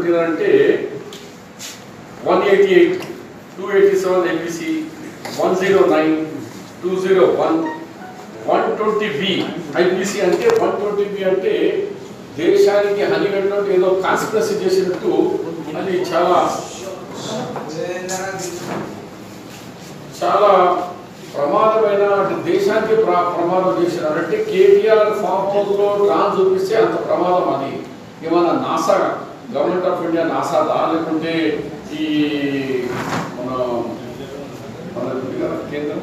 పెట్టినారంటే one eighty eight two eighty seven LBC one zero nine two zero one one twenty B IPC అంటే one twenty B అంటే దేశానికి హనిగట్టినట్టు ఏదో conspiracy చేసినట్టు అది చాలా చాలా ప్రమాదమైన అంటే దేశానికి ప్ర- ప్రమాదం చేసినారంటే కేటీఆర్ ఫామ్ హౌస్ లో డ్రాన్ చూపిస్తే అంత ప్రమాదం అది ఏమన్నా నాసా గవర్నమెంట్ ఆఫ్ ఇండియా నాసాదా లేకుంటే ఈ మన మన ఉంది కదా కేంద్రం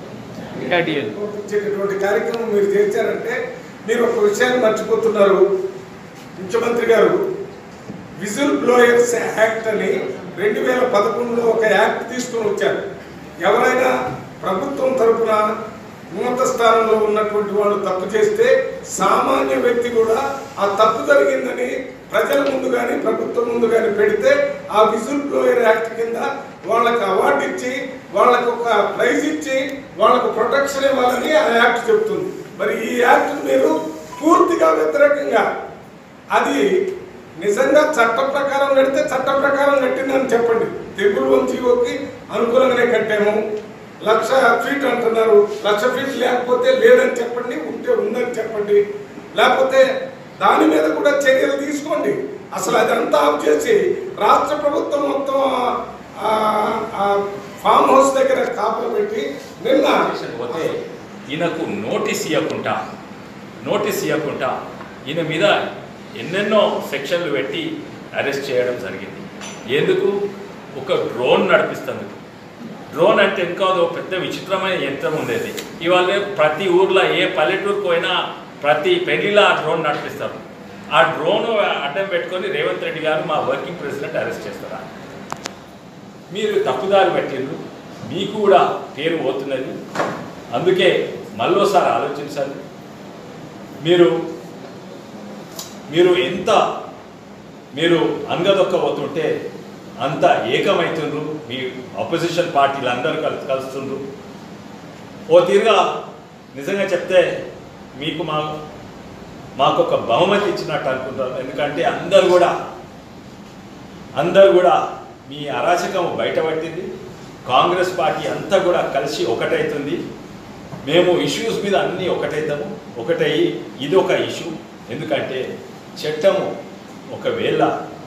ఇచ్చేటటువంటి కార్యక్రమం మీరు చేశారంటే మీరు ఒక విషయాన్ని మర్చిపోతున్నారు ముఖ్యమంత్రి గారు విజిల్ బ్లోయర్స్ యాక్ట్ అని రెండు వేల పదకొండులో ఒక యాక్ట్ తీసుకొని వచ్చారు ఎవరైనా ప్రభుత్వం తరపున ఉన్నత స్థానంలో ఉన్నటువంటి వాళ్ళు తప్పు చేస్తే సామాన్య వ్యక్తి కూడా ఆ తప్పు జరిగిందని ప్రజల ముందు కానీ ప్రభుత్వం ముందు కానీ పెడితే ఆ విజిల్ బ్లోయర్ యాక్ట్ కింద వాళ్ళకి అవార్డు ఇచ్చి వాళ్ళకి ఒక ప్రైజ్ ఇచ్చి వాళ్ళకు ప్రొటెక్షన్ ఇవ్వాలని ఆ యాక్ట్ చెప్తుంది మరి ఈ యాక్ట్ మీరు పూర్తిగా వ్యతిరేకంగా అది నిజంగా చట్ట ప్రకారం కడితే చట్ట ప్రకారం కట్టిందని చెప్పండి తెగులు వంశీకి అనుకూలంగానే కట్టాము లక్ష ఫీట్ అంటున్నారు లక్ష ఫీట్ లేకపోతే లేదని చెప్పండి ఉంటే ఉందని చెప్పండి లేకపోతే దాని మీద కూడా చర్యలు తీసుకోండి అసలు అదంతా ఆఫ్ చేసి రాష్ట్ర ప్రభుత్వం మొత్తం ఆ- ఆ ఫామ్ హౌస్ దగ్గర కాపులు పెట్టి నిన్న పోతే ఈయనకు నోటీస్ ఇవ్వకుండా నోటీస్ ఇవ్వకుండా ఈయన మీద ఎన్నెన్నో సెక్షన్లు పెట్టి అరెస్ట్ చేయడం జరిగింది ఎందుకు ఒక డ్రోన్ నడిపిస్తుంది డ్రోన్ అంటే ఇంకా ఒక పెద్ద విచిత్రమైన యంత్రం ఉండేది ఇవాళ ప్రతి ఊర్లో ఏ పల్లెటూరుకు పోయినా ప్రతి పెళ్లిలో ఆ డ్రోన్ నడిపిస్తారు ఆ డ్రోన్ అడ్డం పెట్టుకొని రేవంత్ రెడ్డి గారు మా వర్కింగ్ ప్రెసిడెంట్ అరెస్ట్ చేస్తారా మీరు తప్పుదారి పెట్టిండ్రు మీకు కూడా పేరు పోతున్నది అందుకే మళ్ళోసారి ఆలోచించాలి మీరు మీరు ఎంత మీరు అంగదొక్కబోతుంటే అంత ఏకమవుతుండ్రు మీ ఆపోజిషన్ పార్టీలు అందరూ కలిసి కలుస్తుండ్రు ఓ తీరుగా నిజంగా చెప్తే మీకు మా మాకు ఒక బహుమతి ఇచ్చినట్టు అనుకుంటారు ఎందుకంటే అందరు కూడా అందరు కూడా మీ అరాచకం బయటపట్టింది కాంగ్రెస్ పార్టీ అంతా కూడా కలిసి ఒకటవుతుంది మేము ఇష్యూస్ మీద అన్నీ ఒకటవుతాము ఒకటయ్యి ఇది ఒక ఇష్యూ ఎందుకంటే చట్టము ఒకవేళ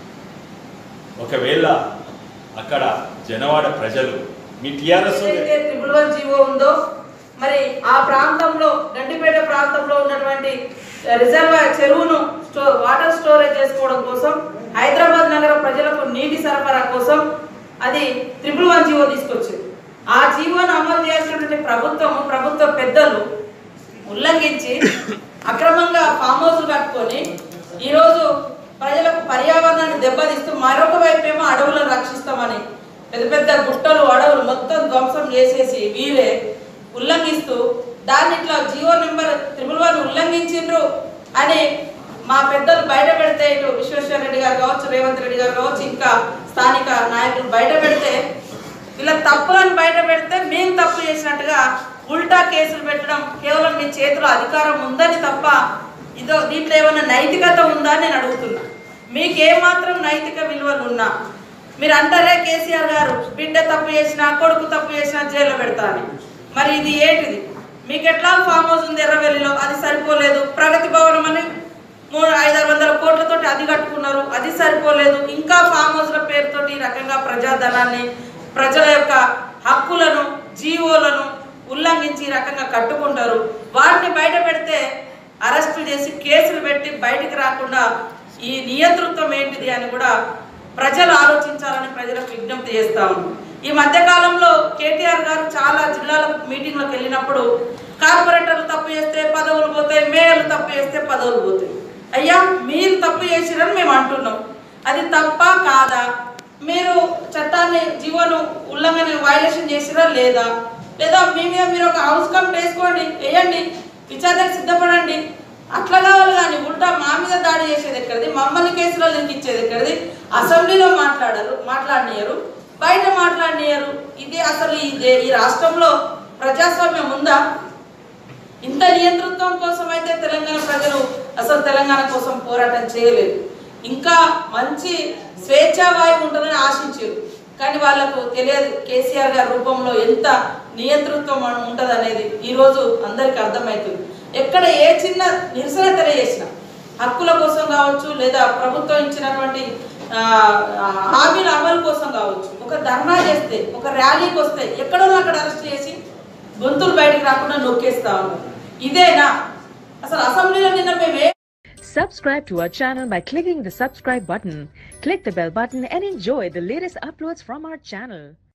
ఒకవేళ అక్కడ జనవాడ ప్రజలు మీ టీఆర్ఎస్ ఏదైతే ట్రిపుల్ వన్ జీవో ఉందో మరి ఆ ప్రాంతంలో గండిపేట ప్రాంతంలో ఉన్నటువంటి రిజర్వాయర్ చెరువును స్టో వాటర్ స్టోరేజ్ చేసుకోవడం కోసం హైదరాబాద్ నగర ప్రజలకు నీటి సరఫరా కోసం అది ట్రిపుల్ వన్ జీవో తీసుకొచ్చింది ఆ జీవోను అమలు చేయాల్సినటువంటి ప్రభుత్వం ప్రభుత్వ పెద్దలు ఉల్లంఘించి అక్రమంగా ఫామ్ హౌస్ కట్టుకొని ఈరోజు ప్రజలకు పర్యావరణాన్ని దెబ్బతీస్తూ మరొక వైపేమో అడవులను రక్షిస్తామని పెద్ద పెద్ద గుట్టలు అడవులు మొత్తం ధ్వంసం చేసేసి వీరే ఉల్లంఘిస్తూ దాన్ని ఇట్లా జియో నెంబర్ త్రిపుల్ వన్ ఉల్లంఘించిండ్రు అని మా పెద్దలు బయట పెడితే ఇటు విశ్వేశ్వర రెడ్డి గారు కావచ్చు రేవంత్ రెడ్డి గారు కావచ్చు ఇంకా స్థానిక నాయకులు బయట పెడితే వీళ్ళ తప్పులను బయట పెడితే మేము తప్పు చేసినట్టుగా ఉల్టా కేసులు పెట్టడం కేవలం మీ చేతిలో అధికారం ఉందని తప్ప ఇదో దీంట్లో ఏమైనా నైతికత ఉందా అని నేను అడుగుతున్నా మీకు ఏమాత్రం నైతిక విలువలు ఉన్నా మీరు అంటారే కేసీఆర్ గారు బిడ్డ తప్పు చేసినా కొడుకు తప్పు చేసినా జైల్లో పెడతా అని మరి ఇది ఏంటిది మీకు ఎట్లా ఫామ్ హౌస్ ఉంది ఎర్రవెల్లిలో అది సరిపోలేదు ప్రగతి భవనం అని మూడు ఐదారు వందల కోట్లతోటి అది కట్టుకున్నారు అది సరిపోలేదు ఇంకా ఫామ్ హౌస్ల పేరుతోటి ఈ రకంగా ప్రజాధనాన్ని ప్రజల యొక్క హక్కులను జీవోలను ఉల్లంఘించి ఈ రకంగా కట్టుకుంటారు వాటిని బయట పెడితే అరెస్టులు చేసి కేసులు పెట్టి బయటికి రాకుండా ఈ నియంతృత్వం ఏంటిది అని కూడా ప్రజలు ఆలోచించాలని ప్రజలకు విజ్ఞప్తి చేస్తా ఉన్నాం ఈ మధ్య కాలంలో కేటీఆర్ గారు చాలా జిల్లాల మీటింగ్లకు వెళ్ళినప్పుడు కార్పొరేటర్లు తప్పు చేస్తే పదవులు పోతాయి మేయర్లు తప్పు చేస్తే పదవులు పోతాయి అయ్యా మీరు తప్పు చేసిరని మేము అంటున్నాం అది తప్ప కాదా మీరు చట్టాన్ని జీవోను ఉల్లంఘన వైలేషన్ చేసిరా లేదా లేదా మీ మీద మీరు ఒక హౌస్ కమిటీ వేసుకోండి వేయండి విచారణకు సిద్ధపడండి అట్లా కావాలి కానీ ఉల్టా మా మీద దాడి చేసేది ఎక్కడిది మమ్మల్ని కేసులో లింకిచ్చేది ఎక్కడిది అసెంబ్లీలో మాట్లాడరు మాట్లాడనియరు బయట మాట్లాడనియరు ఇది అసలు ఇదే ఈ రాష్ట్రంలో ప్రజాస్వామ్యం ఉందా ఇంత నియంతృత్వం కోసం అయితే తెలంగాణ ప్రజలు అసలు తెలంగాణ కోసం పోరాటం చేయలేదు ఇంకా మంచి స్వేచ్ఛావాయువు ఉంటుందని ఆశించారు కానీ వాళ్ళకు తెలియదు కేసీఆర్ గారి రూపంలో ఎంత నియంతృత్వం ఉంటుంది అనేది ఈరోజు అందరికీ అర్థమవుతుంది ఎక్కడ ఏ చిన్న నిరసన తెలియజేసిన హక్కుల కోసం కావచ్చు లేదా ప్రభుత్వం ఇచ్చినటువంటి ఆ, ఆ, హామీల అమలు కోసం కావచ్చు ఒక ధర్నా చేస్తే ఒక ర్యాలీకి వస్తే ఎక్కడో అక్కడ అరెస్ట్ చేసి గొంతులు బయటకు రాకుండా నొక్కేస్తా ఉన్నారు ఇదేనా అసలు అసెంబ్లీలో నిన్న మేము ఏ Subscribe to our channel by clicking the subscribe button. Click the bell button and enjoy the latest uploads from our channel.